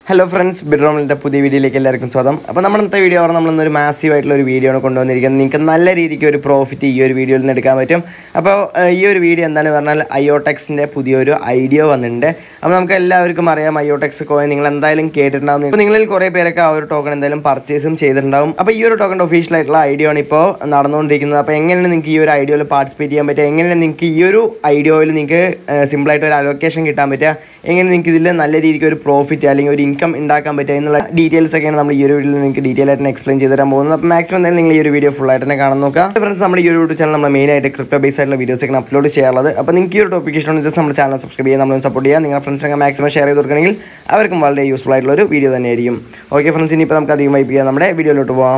hello friends ബെഡ്റൂമിൻ്റെ പുതിയ വീഡിയോയിലേക്ക് എല്ലാവർക്കും സ്വാഗതം അപ്പോൾ നമ്മൾ ഇന്നത്തെ വീഡിയോ പറഞ്ഞാൽ നമ്മൾ ഇന്നൊരു മാസീവ് ആയിട്ടുള്ള ഒരു വീഡിയോ ആണ് കൊണ്ടുവന്നിരിക്കുന്നത് നിങ്ങൾക്ക് നല്ല രീതിക്ക് ഒരു പ്രോഫിറ്റ് ഈ ഒരു വീഡിയോയിൽ നിന്ന് എടുക്കാൻ പറ്റും അപ്പോൾ ഏഹ്, ഈ ഒരു വീഡിയോ എന്താണ് പറഞ്ഞാൽ അയോടെക്സിൻ്റെ പുതിയൊരു ഐഡിയ വന്നിട്ടുണ്ട് അപ്പോൾ നമുക്ക് എല്ലാവർക്കും അറിയാം അയോടെക്സ് കോയിൻ നിങ്ങൾ എന്തായാലും കേട്ടിട്ടുണ്ടാവും ഇപ്പോൾ നിങ്ങളിൽ കുറേ പേരൊക്കെ ആ ഒരു ടോക്കൺ എന്തായാലും പർച്ചേസും ചെയ്തിട്ടുണ്ടാവും അപ്പോൾ ഈ ഒരു ടോക്കൺ ഒഫീഷ്യൽ ആയിട്ടുള്ള ഐഡിയ ആണ് ഇപ്പോൾ നടന്നുകൊണ്ടിരിക്കുന്നത് അപ്പോൾ എങ്ങനെയാണ് നിങ്ങൾക്ക് ഈ ഒരു ഐഡിയോയിൽ പാർട്ടിസിപ്പേറ്റ് ചെയ്യാൻ പറ്റുക എങ്ങനെയാണ് നിങ്ങൾക്ക് ഈ ഒരു ഐഡിയോയിൽ നിങ്ങൾക്ക് സിമ്പിളായിട്ട് ഒരു അലോക്കേഷൻ കിട്ടാൻ പറ്റുക എങ്ങനെ നിങ്ങൾക്ക് ഇതിൽ നല്ല രീതിക്ക് ഒരു പ്രോഫിറ്റ് അല്ലെങ്കിൽ ഒരു ഇൻകം ഉണ്ടാക്കാൻ പറ്റുക എന്നുള്ള ഡീറ്റെയിൽസ് ഒക്കെയാണ് നമ്മൾ ഈ ഒരു വീഡിയോയിൽ നിങ്ങൾക്ക് ഡീറ്റെയിൽ ആയിട്ട് എക്സ്പ്ലെയിൻ ചെയ്ത് തരാൻ പോകുന്നത് അപ്പോൾ മാക്സിമം എന്തായാലും നിങ്ങൾ ഈ ഒരു വീഡിയോ ഫുൾ ആയിട്ട് തന്നെ കാണാൻ നോക്കുക ഫ്രണ്ട്സ് നമ്മുടെ ഈ ഒരു യൂട്യൂബ് ചാനൽ നമ്മൾ മെയിൻ ആയിട്ട് ക്രിപ്റ്റോ ബേസ് ആയിട്ടുള്ള വീഡിയോസ് ഒക്കെ അപ്ലോഡ് ചെയ്യാറുള്ളത് അപ്പോൾ നിങ്ങൾക്ക് ഈ ഒരു ടോപ്പിക് ഇഷ്ടമുണ്ടെങ്കിൽ ജസ്റ്റ് നമ്മുടെ ചാനൽ സബ്സ്ക്രൈബ് ചെയ്യുക നമ്മൾ സപ്പോർട്ട് ചെയ്യുക നിങ്ങളുടെ ഫ്രണ്ട്സൊക്കെ മാക്സിമം ഷെയർ ചെയ്ത് കൊടുക്കണമെങ്കിൽ അവർക്കും വളരെ യൂസ്ഫുൾ ആയിട്ടുള്ള ഒരു വീഡിയോ തന്നെയായിരിക്കും ഓക്കെ ഫ്രണ്ട്സ് ഇനിയിപ്പോൾ നമുക്ക് അധികം വൈപ്പ് ചെയ്യാം നമ്മുടെ വീഡിയോയിലോട്ട് പോകാം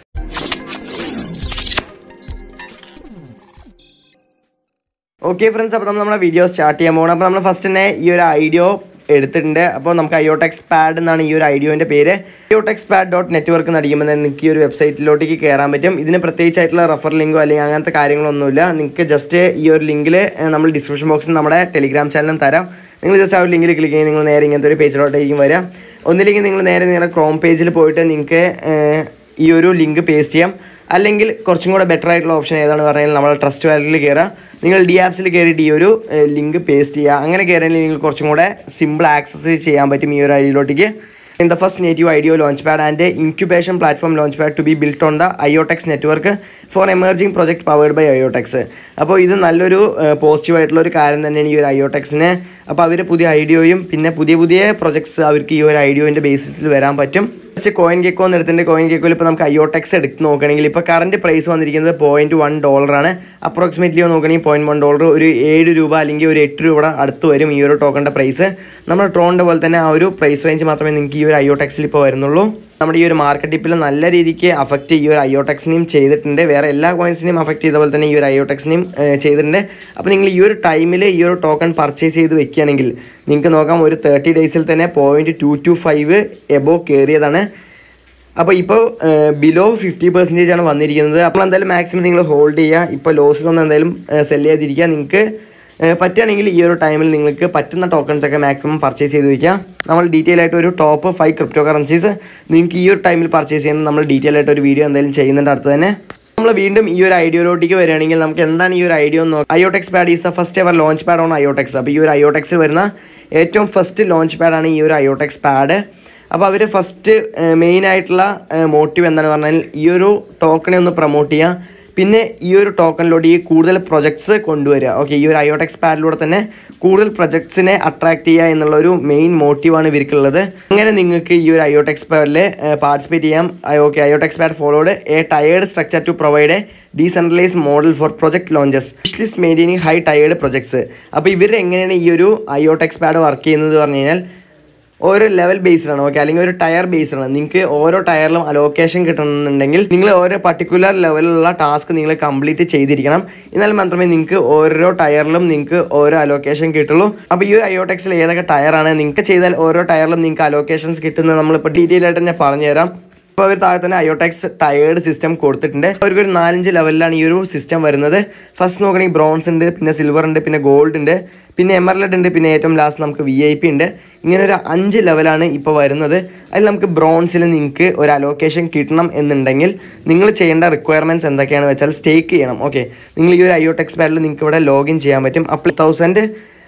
ഓക്കെ ഫ്രണ്ട്സ് അപ്പോൾ നമ്മൾ നമ്മുടെ വീഡിയോ സ്റ്റാർട്ട് ചെയ്യാൻ പോകണം അപ്പോൾ നമ്മൾ ഫസ്റ്റ് തന്നെ ഈ ഒരു ഐഡിയോ എടുത്തിട്ടുണ്ട് അപ്പോൾ നമുക്ക് അയോടെക്സ് പാഡ് എന്നാണ് ഈ ഒരു ഐഡിയോൻ്റെ പേര് അയോടെക്സ് പാഡ് ഡോട്ട് നെറ്റ്വർക്ക് എന്ന് അടിക്കുമ്പോൾ തന്നെ നിങ്ങൾക്ക് ഈ ഒരു വെബ്സൈറ്റിലോട്ടേക്ക് കയറാൻ പറ്റും ഇതിന് പ്രത്യേകിച്ചായിട്ടുള്ള റെഫർ ലിങ്കോ അല്ലെങ്കിൽ അങ്ങനത്തെ കാര്യങ്ങളൊന്നുമില്ല നിങ്ങൾക്ക് ജസ്റ്റ് ഈ ഒരു ലിങ്കിൽ നമ്മൾ ഡിസ്ക്രിപ്ഷൻ ബോക്സിൽ നമ്മുടെ ടെലിഗ്രാം ചാനലും തരാം നിങ്ങൾ ജസ്റ്റ് ആ ഒരു ലിങ്കിൽ ക്ലിക്ക് ചെയ്ത് നിങ്ങൾ നേരെ ഇങ്ങനത്തെ ഒരു പേജിലോട്ടേക്കും വരാം ഒന്നില്ലെങ്കിൽ നിങ്ങൾ നേരെ നിങ്ങളുടെ ക്രോം പേജിൽ പോയിട്ട് നിങ്ങൾക്ക് ഏഹ്, ഈ ഒരു ലിങ്ക് പേസ്റ്റ് ചെയ്യാം അല്ലെങ്കിൽ കുറച്ചും കൂടെ ബെറ്റർ ആയിട്ടുള്ള ഓപ്ഷൻ ഏതാണ് പറഞ്ഞാൽ നമ്മൾ ട്രസ്റ്റ് വാലറ്റിൽ കയറുക നിങ്ങൾ ഡി ആപ്സിൽ കയറിയിട്ട് ഈ ഒരു ലിങ്ക് പേസ്റ്റ് ചെയ്യുക അങ്ങനെ കയറിയാൽ നിങ്ങൾ കുറച്ചും കൂടെ സിമ്പിൾ ആക്സസ് ചെയ്യാൻ പറ്റും ഈ ഒരു ഐഡിയിലോട്ടേക്ക് in the first native IDO launch pad and incubation platform launch pad to be built on the IoTeX network for emerging project powered by IoTeX അപ്പോൾ ഇത് നല്ലൊരു പോസിറ്റീവ് ആയിട്ടുള്ള ഒരു കാര്യം തന്നെയാണ് ഈ ഒരു അയോടെക്സിന് അപ്പോൾ അവർ പുതിയ ഐഡിയോയും പിന്നെ പുതിയ പുതിയ പ്രൊജക്ട്സ് അവർക്ക് ഈ ഒരു ഐഡിയോൻ്റെ ബേസിസിൽ വരാൻ പറ്റും ജസ്റ്റ് കോയിൻ കേക്കോ എന്ന് എടുത്തിട്ടുണ്ട് കോയിൻ കേക്കോയിൽ ഇപ്പോൾ നമുക്ക് അയോടെക്സ് എടുത്ത് നോക്കുകയാണെങ്കിൽ ഇപ്പോൾ കറണ്ട് പ്രൈസ് വന്നിരിക്കുന്നത് പോയിന്റ് വൺ ഡോളറാണ് അപ്രോക്സിമേറ്റ്ലി നോക്കുകയാണെങ്കിൽ പോയിന്റ് വൺ ഡോളർ ഒരു ഏഴ് രൂപ അല്ലെങ്കിൽ ഒരു എട്ട് രൂപ അടുത്ത് വരും ഈ ഒരു ടോക്കണിൻ്റെ പ്രൈസ് നമ്മുടെ ട്രോണിൻ്റെ പോലെ തന്നെ ആ ഒരു പ്രൈസ് റേഞ്ച് മാത്രമേ നിങ്ങൾക്ക് ഈ ഒരു അയോടെക്സിൽ ഇപ്പോൾ വരുന്നുള്ളൂ നമ്മുടെ ഈ ഒരു മാർക്കറ്റ് ടിപ്പിൽ നല്ല രീതിക്ക് അഫക്റ്റ് ഈ ഒരു അയോടെക്സിനെയും ചെയ്തിട്ടുണ്ട് വേറെ എല്ലാ കോയിൻസിനെയും അഫക്റ്റ് ചെയ്ത പോലെ തന്നെ ഈ ഒരു അയോടെക്സിനെയും ചെയ്തിട്ടുണ്ട് അപ്പോൾ നിങ്ങൾ ഈ ഒരു ടൈമിൽ ഈ ഒരു ടോക്കൺ പർച്ചേസ് ചെയ്ത് വെക്കുകയാണെങ്കിൽ നിങ്ങൾക്ക് നോക്കാം ഒരു തേർട്ടി ഡേയ്സിൽ തന്നെ point two two five above കയറിയതാണ് അപ്പോൾ ഇപ്പോൾ ബിലോ ഫിഫ്റ്റി പെർസെൻറ്റേജ് ആണ് വന്നിരിക്കുന്നത് അപ്പോൾ എന്തായാലും മാക്സിമം നിങ്ങൾ ഹോൾഡ് ചെയ്യുക ഇപ്പോൾ ലോസിലൊന്നും എന്തായാലും സെല് ചെയ്യാതിരിക്കുക നിങ്ങൾക്ക് ഏഹ് പറ്റുകയാണെങ്കിൽ ഈ ഒരു ടൈമിൽ നിങ്ങൾക്ക് പറ്റുന്ന ടോക്കൺസ് ഒക്കെ മാക്സിമം പർച്ചേസ് ചെയ്ത് വയ്ക്കുക നമ്മൾ ഡീറ്റെയിൽ ആയിട്ട് ഒരു ടോപ്പ് ഫൈവ് ക്രിപ്റ്റോ കറൻസീസ് നിങ്ങൾക്ക് ഈ ഒരു ടൈമിൽ പർച്ചേസ് ചെയ്യാൻ നമ്മൾ ഡീറ്റെയിൽ ആയിട്ട് ഒരു വീഡിയോ എന്തായാലും ചെയ്യുന്നുണ്ട് അടുത്ത് തന്നെ നമ്മൾ വീണ്ടും ഈ ഒരു ഐഡിയോയിലോട്ടേക്ക് വരികയാണെങ്കിൽ നമുക്ക് എന്താണ് ഈ ഒരു ഐഡിയ എന്ന് നോക്കാം IoTeX pad is the first ever launch pad on IoTeX അപ്പോൾ ഈ ഒരു അയോടെക്സിൽ വരുന്ന ഏറ്റവും ഫസ്റ്റ് ലോഞ്ച് പാഡാണ് ഈ ഒരു അയോടെക്സ് പാഡ് അപ്പോൾ അവർ ഫസ്റ്റ് മെയിൻ ആയിട്ടുള്ള മോട്ടീവ് എന്താണ് പറഞ്ഞാൽ ഈ ഒരു ടോക്കണെ ഒന്ന് പ്രൊമോട്ട് ചെയ്യുക പിന്നെ ഈ ഒരു ടോക്കണിലൂടെ ഈ കൂടുതൽ പ്രൊജക്ട്സ് കൊണ്ടുവരിക ഓക്കെ ഈ ഒരു അയോടെക്സ് പാഡിലൂടെ തന്നെ കൂടുതൽ പ്രൊജക്ട്സിനെ അട്രാക്ട് ചെയ്യുക എന്നുള്ള ഒരു മെയിൻ മോട്ടീവാണ് ഇവർക്കുള്ളത് അങ്ങനെ നിങ്ങൾക്ക് ഈ ഒരു അയോടെക്സ് പാഡിൽ പാർട്ടിസിപ്പേറ്റ് ചെയ്യാം okay IoTeX pad followed a tiered structure to provide a decentralise model for project launches specialist maintaining high tiered projects അപ്പോൾ ഇവർ എങ്ങനെയാണ് ഈ ഒരു അയോടെക്സ് പാഡ് വർക്ക് ചെയ്യുന്നത് പറഞ്ഞു കഴിഞ്ഞാൽ ഓരോ ലെവൽ ബേസ്ഡ് ആണ് ഓക്കെ അല്ലെങ്കിൽ ഒരു ടയർ ബേസ്ഡ് ആണ് നിങ്ങൾക്ക് ഓരോ ടയറിലും അലോക്കേഷൻ കിട്ടണമെന്നുണ്ടെങ്കിൽ നിങ്ങൾ ഓരോ പർട്ടിക്കുലർ ലെവലിലുള്ള ടാസ്ക് നിങ്ങൾ കംപ്ലീറ്റ് ചെയ്തിരിക്കണം എന്നാൽ മാത്രമേ നിങ്ങൾക്ക് ഓരോ ടയറിലും നിങ്ങൾക്ക് ഓരോ അലോക്കേഷൻ കിട്ടുള്ളൂ അപ്പോൾ ഈ ഒരു അയോടെക്സിൽ ഏതൊക്കെ ടയറാണ് നിങ്ങൾക്ക് ചെയ്താൽ ഓരോ ടയറിലും നിങ്ങൾക്ക് അലോക്കേഷൻസ് കിട്ടുന്നത് നമ്മളിപ്പോൾ ഡീറ്റെയിൽ ആയിട്ട് തന്നെ പറഞ്ഞുതരാം ഇപ്പോൾ അവർ താഴെ തന്നെ അയോടെക്സ് ടയേർഡ് സിസ്റ്റം കൊടുത്തിട്ടുണ്ട് അവർക്ക് ഒരു നാലഞ്ച് ലെവലിലാണ് ഈ ഒരു സിസ്റ്റം വരുന്നത് ഫസ്റ്റ് നോക്കണമെങ്കിൽ ബ്രോൺസ് ഉണ്ട് പിന്നെ സിൽവർ ഉണ്ട് പിന്നെ ഗോൾഡ് ഉണ്ട് പിന്നെ എമർലഡ് ഉണ്ട് പിന്നെ ഏറ്റവും ലാസ്റ്റ് നമുക്ക് വി ഐ പി ഉണ്ട് ഇങ്ങനെ ഒരു അഞ്ച് ലെവലാണ് ഇപ്പോൾ വരുന്നത് അതിൽ നമുക്ക് ബ്രോൺസിൽ നിങ്ങൾക്ക് ഒരു അലോക്കേഷൻ കിട്ടണം എന്നുണ്ടെങ്കിൽ നിങ്ങൾ ചെയ്യേണ്ട റിക്വയർമെൻറ്റ്സ് എന്തൊക്കെയാണെന്ന് വെച്ചാൽ സ്റ്റേക്ക് ചെയ്യണം ഓക്കെ നിങ്ങൾ ഈ ഒരു അയോടെക്സ് പാഡിൽ നിങ്ങൾക്ക് ഇവിടെ ലോഗിൻ ചെയ്യാൻ പറ്റും അപ്പോൾ തൗസൻഡ്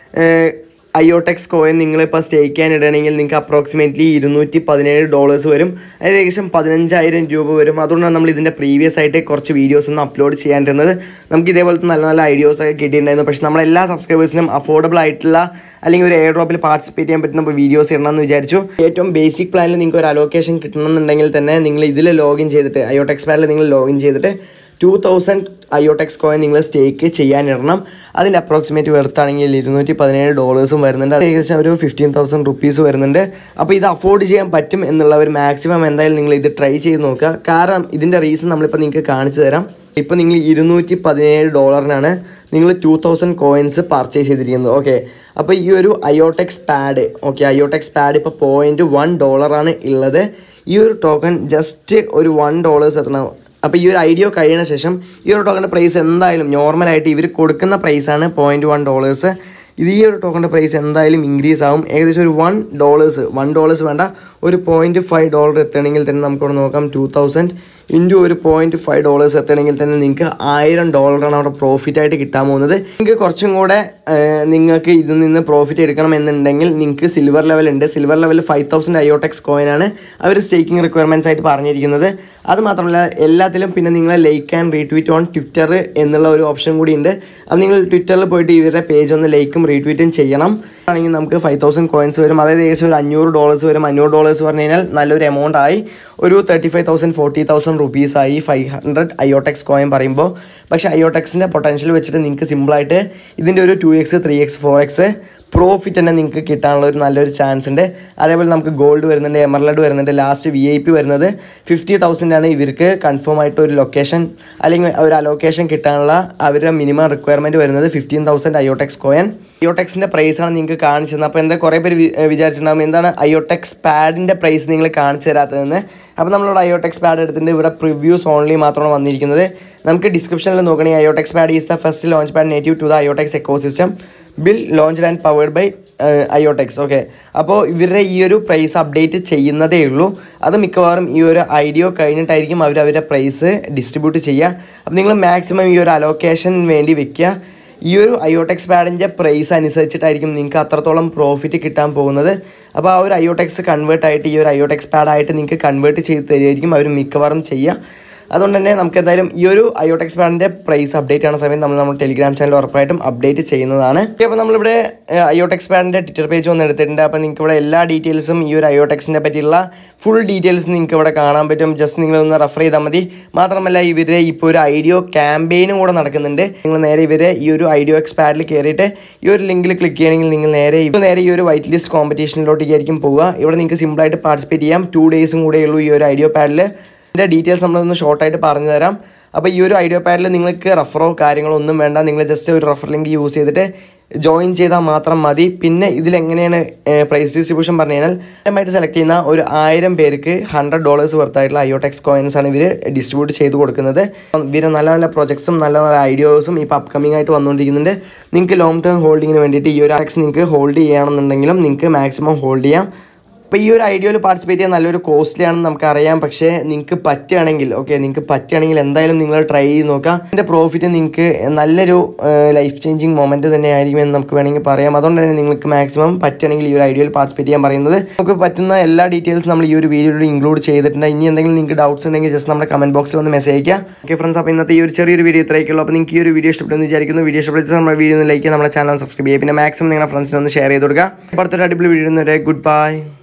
അയോടെക്സ് കോയിൻ നിങ്ങളിപ്പോൾ സ്റ്റേക്ക് ചെയ്യാൻ ഇടണമെങ്കിൽ നിങ്ങൾക്ക് അപ്രോക്സിമേറ്റ്ലി ഇരുന്നൂറ്റി പതിനേഴ് ഡോളേഴ്സ് വരും അതായത് ഏകദേശം പതിനഞ്ചായിരം രൂപ വരും അതുകൊണ്ടാണ് നമ്മൾ ഇതിൻ്റെ പ്രീവിയസ് ആയിട്ട് കുറച്ച് വീഡിയോസ് ഒന്നും അപ്ലോഡ് ചെയ്യാണ്ടിരുന്നത് നമുക്ക് ഇതേപോലത്തെ നല്ല നല്ല ഐഡിയോസ് ഒക്കെ കിട്ടിയിട്ടുണ്ടായിരുന്നു പക്ഷേ നമ്മളെല്ലാ സബ്സ്ക്രൈബേഴ്സിനും അഫോർഡബിൾ ആയിട്ടുള്ള അല്ലെങ്കിൽ ഒരു എയർ ഡ്രോപ്പിൽ പാർട്ടിസിപ്പേറ്റ് ചെയ്യാൻ പറ്റുന്ന വീഡിയോസ് ഇടണമെന്ന് വിചാരിച്ചു ഏറ്റവും ബേസിക് പ്ലാനിൽ നിങ്ങൾക്ക് ഒരു അലോക്കേഷൻ കിട്ടണമെന്നുണ്ടെങ്കിൽ തന്നെ നിങ്ങൾ ഇതിൽ ലോഗിൻ ചെയ്തിട്ട് അയോടെക്സ് പാഡിൽ നിങ്ങൾ ലോഗിൻ ചെയ്തിട്ട് ടു തൗസൻഡ് അയോടെക്സ് കോയിൻ നിങ്ങൾ സ്റ്റേക്ക് ചെയ്യാനിടണം അതിൻ്റെ അപ്രോക്സിമേറ്റ് വെർത്താണെങ്കിൽ ഇരുന്നൂറ്റി പതിനേഴ് ഡോളേഴ്സും വരുന്നുണ്ട് അത് ഏകദേശം ഒരു ഫിഫ്റ്റീൻ തൗസൻഡ് റുപ്പീസ് വരുന്നുണ്ട് അപ്പോൾ ഇത് അഫോർഡ് ചെയ്യാൻ പറ്റും എന്നുള്ളവർ മാക്സിമം എന്തായാലും നിങ്ങൾ ഇത് ട്രൈ ചെയ്ത് നോക്കുക കാരണം ഇതിൻ്റെ റീസൺ നമ്മളിപ്പോൾ നിങ്ങൾക്ക് കാണിച്ചു തരാം ഇപ്പോൾ നിങ്ങൾ ഇരുന്നൂറ്റി പതിനേഴ് ഡോളറിനാണ് നിങ്ങൾ ടു തൗസൻഡ് കോയിൻസ് പർച്ചേസ് ചെയ്തിരിക്കുന്നത് ഓക്കെ അപ്പോൾ ഈ ഒരു IoTeX pad okay IoTeX pad ഇപ്പോൾ പോയിൻറ്റ് വൺ ഡോളറാണ് ഉള്ളത് ഈ ഒരു ടോക്കൺ ജസ്റ്റ് ഒരു വൺ ഡോളേഴ്സ് എത്തണം അപ്പോൾ ഈ ഒരു ഐഡിയ കഴിയുന്ന ശേഷം ഈ ഒരു ടോക്കണിൻ്റെ പ്രൈസ് എന്തായാലും നോർമലായിട്ട് ഇവർ കൊടുക്കുന്ന പ്രൈസാണ് പോയിൻറ്റ് വൺ ഡോളേഴ്സ് ഇത് ഈ ഒരു ടോക്കണിൻ്റെ പ്രൈസ് എന്തായാലും ഇൻക്രീസ് ആവും ഏകദേശം ഒരു വൺ ഡോളേഴ്സ് വൺ ഡോളേഴ്സ് വേണ്ട ഒരു പോയിൻറ്റ് ഫൈവ് ഡോളർ എത്തണമെങ്കിൽ തന്നെ നമുക്കിവിടെ നോക്കാം ടു തൗസൻഡ് ഇൻറ്റു ഒരു പോയിൻറ്റ് ഫൈവ് ഡോളേഴ്സ് എത്തണമെങ്കിൽ തന്നെ നിങ്ങൾക്ക് ആയിരം ഡോളറാണ് അവിടെ പ്രോഫിറ്റ് ആയിട്ട് കിട്ടാൻ പോകുന്നത് നിങ്ങൾക്ക് കുറച്ചും കൂടെ ഏഹ്, നിങ്ങൾക്ക് ഇതിൽ നിന്ന് പ്രോഫിറ്റ് എടുക്കണം എന്നുണ്ടെങ്കിൽ നിങ്ങൾക്ക് സിൽവർ ലെവൽ ഉണ്ട് silver level five thousand IoTeX കോയിനാണ് അവർ സ്റ്റേക്കിംഗ് റിക്വയർമെൻറ്റ്സ് ആയിട്ട് പറഞ്ഞിരിക്കുന്നത് അത് മാത്രമല്ല എല്ലാത്തിലും പിന്നെ നിങ്ങളെ like and retweet on Twitter എന്നുള്ള ഒരു ഓപ്ഷൻ കൂടി ഉണ്ട് അത് നിങ്ങൾ ട്വിറ്ററിൽ പോയിട്ട് ഇവരുടെ പേജ് ഒന്ന് ലൈക്കും റീട്വീറ്റും ചെയ്യണം ആണെങ്കിൽ നമുക്ക് ഫൈവ് തൗസൻഡ് കോയിൻസ് വരും അതായത് ഏകദേശം ഒരു അഞ്ഞൂറ് ഡോളേഴ്സ് വരും അഞ്ഞൂറ് ഡോളേഴ്സ് പറഞ്ഞു കഴിഞ്ഞാൽ നല്ലൊരു എമൗണ്ട് ആയി ഒരു thirty five thousand forty thousand rupees ആയി ഫൈവ് ഹൺഡ്രഡ് അയോടെക്സ് കോയിൻ പറയുമ്പോൾ പക്ഷേ അയോടെക്സിൻ്റെ പൊട്ടൻഷ്യൽ വെച്ചിട്ട് നിങ്ങൾക്ക് സിമ്പിളായിട്ട് ഇതിൻ്റെ ഒരു two X three X four X profit തന്നെ നിങ്ങൾക്ക് കിട്ടാനുള്ള ഒരു നല്ലൊരു ചാൻസ് ഉണ്ട് അതേപോലെ നമുക്ക് ഗോൾഡ് വരുന്നുണ്ട് എമർലഡ് വരുന്നുണ്ട് ലാസ്റ്റ് വി ഐ പി വരുന്നത് ഫിഫ്റ്റി തൗസൻഡ് ആണ് ഇവർക്ക് കൺഫേം ആയിട്ട് ഒരു ലൊക്കേഷൻ അല്ലെങ്കിൽ ഒരു അലോക്കേഷൻ കിട്ടാനുള്ള അവരുടെ മിനിമം റിക്വയർമെൻറ്റ് വരുന്നത് ഫിഫ്റ്റീൻ തൗസൻഡ് അയോടെക്സ് കോയൻ അയോടെക്സിൻ്റെ പ്രൈസാണ് നിങ്ങൾക്ക് കാണിച്ചു തന്നത് അപ്പോൾ എന്താ കുറേ പേര് വി- ഏഹ് വിചാരിച്ചിട്ടുണ്ടാകും എന്താണ് അയോടെക്സ് പാഡിൻ്റെ പ്രൈസ് നിങ്ങൾ കാണിച്ചു തരാത്തതെന്ന് അപ്പോൾ നമ്മളിവിടെ അയോടെക്സ് പാഡ് എടുത്തിട്ടുണ്ട് ഇവിടെ പ്രിവ്യൂസ് ഓൺലി മാത്രമാണ് വന്നിരിക്കുന്നത് നമുക്ക് ഡിസ്ക്രിപ്ഷനിൽ നോക്കണമെങ്കിൽ IoTeX pad is the first launch pad native to the IoTeX ecosystem built launched and powered by IoTeX okay അപ്പോൾ ഇവരുടെ ഈ ഒരു പ്രൈസ് അപ്ഡേറ്റ് ചെയ്യുന്നതേ ഉള്ളൂ അത് മിക്കവാറും ഈ ഒരു ഐഡിയോ കഴിഞ്ഞിട്ടായിരിക്കും അവർ അവരുടെ പ്രൈസ് ഡിസ്ട്രിബ്യൂട്ട് ചെയ്യുക അപ്പോൾ നിങ്ങൾ മാക്സിമം ഈ ഒരു അലോക്കേഷൻ വേണ്ടി വെക്കുക ഈ ഒരു അയോടെക്സ് പാഡിൻ്റെ പ്രൈസ് അനുസരിച്ചിട്ടായിരിക്കും നിങ്ങൾക്ക് അത്രത്തോളം പ്രോഫിറ്റ് കിട്ടാൻ പോകുന്നത് അപ്പോൾ ആ ഒരു അയോടെക്സ് കൺവേർട്ട് ആയിട്ട് ഈ ഒരു അയോടെക്സ് പാഡായിട്ട് നിങ്ങൾക്ക് കൺവേർട്ട് ചെയ്ത് തരുമായിരിക്കും അവർ മിക്കവാറും ചെയ്യുക അതുകൊണ്ട് തന്നെ നമുക്ക് എന്തായാലും ഈ ഒരു അയോടെക്സ് ബാൻഡിൻ്റെ പ്രൈസ് അപ്ഡേറ്റ് ആവുന്ന സമയത്ത് നമ്മൾ നമ്മുടെ ടെലിഗ്രാം ചാനൽ ഉറപ്പായിട്ടും അപ്ഡേറ്റ് ചെയ്യുന്നതാണ് അപ്പോൾ നമ്മളിവിടെ അയോടെക്സ് ബാൻഡിൻ്റെ ട്വിറ്റർ പേജ് ഒന്ന് എടുത്തിട്ടുണ്ട് അപ്പോൾ നിങ്ങൾക്ക് ഇവിടെ എല്ലാ ഡീറ്റെയിൽസും ഈ ഒരു അയോടെക്സിനെ പറ്റിയുള്ള ഫുൾ ഡീറ്റെയിൽസ് നിങ്ങൾക്ക് ഇവിടെ കാണാൻ പറ്റും ജസ്റ്റ് നിങ്ങളൊന്ന് റെഫർ ചെയ്താൽ മതി മാത്രമല്ല ഇവരുടെ ഇപ്പോൾ ഒരു ഐഡിയോ ക്യാമ്പയിനും കൂടെ നടക്കുന്നുണ്ട് നിങ്ങൾ നേരെ ഇവരെ ഈ ഒരു ഐഡിയോ എക്സ് പാഡിൽ കയറിയിട്ട് ഈ ഒരു ലിങ്കിൽ ക്ലിക്ക് ചെയ്യണമെങ്കിൽ നിങ്ങൾ നേരെ ഇപ്പോൾ നേരെ ഈ ഒരു വൈറ്റ് ലിസ്റ്റ് കോമ്പറ്റീഷനിലോട്ടേക്കായിരിക്കും പോവുക ഇവിടെ നിങ്ങൾക്ക് സിമ്പിളായിട്ട് പാർട്ടിസിപ്പേറ്റ് ചെയ്യാം ടു ഡേയ്സും കൂടെ ഉള്ളൂ ഈ ഒരു ഐഡിയോ പാഡിൽ ഇതിൻ്റെ ഡീറ്റെയിൽസ് നമ്മളൊന്ന് ഷോർട്ടായിട്ട് പറഞ്ഞു തരാം അപ്പോൾ ഈ ഒരു ഐഡിയോ പാഡിൽ നിങ്ങൾക്ക് റഫറോ കാര്യങ്ങളോ ഒന്നും വേണ്ട നിങ്ങൾ ജസ്റ്റ് ഒരു റഫർ ലിങ്ക് യൂസ് ചെയ്തിട്ട് ജോയിൻ ചെയ്താൽ മാത്രം മതി പിന്നെ ഇതിലെങ്ങനെയാണ് പ്രൈസ് ഡിസ്ട്രിബ്യൂഷൻ പറഞ്ഞു കഴിഞ്ഞാൽ ആയിട്ട് സെലക്ട് ചെയ്യുന്ന ഒരു ആയിരം പേർക്ക് ഹൺഡ്രഡ് ഡോളേഴ്സ് വർത്തായിട്ടുള്ള അയോടെക്സ് കോയിൻസ് ആണ് ഇവർ ഡിസ്ട്രിബ്യൂട്ട് ചെയ്ത് കൊടുക്കുന്നത് ഇവർ നല്ല നല്ല പ്രൊജക്ട്സും നല്ല നല്ല ഐഡിയോസും ഇപ്പോൾ അപ്കമിംഗ് ആയിട്ട് വന്നുകൊണ്ടിരിക്കുന്നുണ്ട് നിങ്ങൾക്ക് ലോങ് ടേം ഹോൾഡിങ്ങിന് വേണ്ടിയിട്ട് ഈ ഒരു ടാക്സ് നിങ്ങൾക്ക് ഹോൾഡ് ചെയ്യണമെന്നുണ്ടെങ്കിലും നിങ്ങൾക്ക് മാക്സിമം ഹോൾഡ് ചെയ്യാം അപ്പോൾ ഈ ഒരു ഐഡിയയിൽ പാർട്ടിസിപ്പേറ്റ് ചെയ്യാൻ നല്ലൊരു കോസ്റ്റ്ലി ആണെന്ന് നമുക്കറിയാം പക്ഷേ നിങ്ങൾക്ക് പറ്റുകയാണെങ്കിൽ ഓക്കെ നിങ്ങൾക്ക് പറ്റുകയാണെങ്കിൽ എന്തായാലും നിങ്ങൾ ട്രൈ ചെയ്ത് നോക്കാം ഇതിൻ്റെ പ്രോഫിറ്റ് നിങ്ങൾക്ക് നല്ലൊരു ലൈഫ് ചേഞ്ചിങ് മൊമെൻറ്റ് തന്നെ ആയിരിക്കും എന്ന് നമുക്ക് വേണമെങ്കിൽ പറയാം അതുകൊണ്ട് തന്നെ നിങ്ങൾക്ക് മാക്സിമം പറ്റുകയാണെങ്കിൽ ഈ ഒരു ഐഡിയയിൽ പാർട്ടിസിപ്പേറ്റ് ചെയ്യാൻ പറയുന്നത് നമുക്ക് പറ്റുന്ന എല്ലാ ഡീറ്റെയിൽസ് നമ്മൾ ഈ ഒരു വീഡിയോയിൽ ഇൻക്ലൂഡ് ചെയ്തിട്ടുണ്ട് ഇനി എന്തെങ്കിലും നിങ്ങൾക്ക് ഡൗട്ട്സ് ഉണ്ടെങ്കിൽ ജസ്റ്റ് നമ്മുടെ കമൻറ്റ് ബോക്സിൽ ഒന്ന് മെസ്സേജ് അയക്കുക ഓക്കെ ഫ്രണ്ട്സ് അപ്പോൾ ഇന്നത്തെ ഈ ഒരു ചെറിയൊരു വീഡിയോ ഇത്രയൊക്കെയുള്ളൂ അപ്പോൾ നിങ്ങൾക്ക് ഈ ഒരു വീഡിയോ ഇഷ്ടപ്പെട്ടെന്ന് വിചാരിക്കുന്നു വീഡിയോ ഇഷ്ടപ്പെട്ട് നമ്മുടെ വീഡിയോ ഒന്ന് ലൈക്ക് ചെയ്യുക നമ്മുടെ ചാനൽ സബ്സ്ക്രൈബ് ചെയ്യുക പിന്നെ മാക്സിമം നിങ്ങളുടെ ഫ്രണ്ട്സിന് ഒന്ന് ഷെയർ ചെയ്ത് കൊടുക്കുക അപ്പോൾ അടുത്തൊരു അടിപൊളി വീഡിയോ ഗുഡ് ബൈ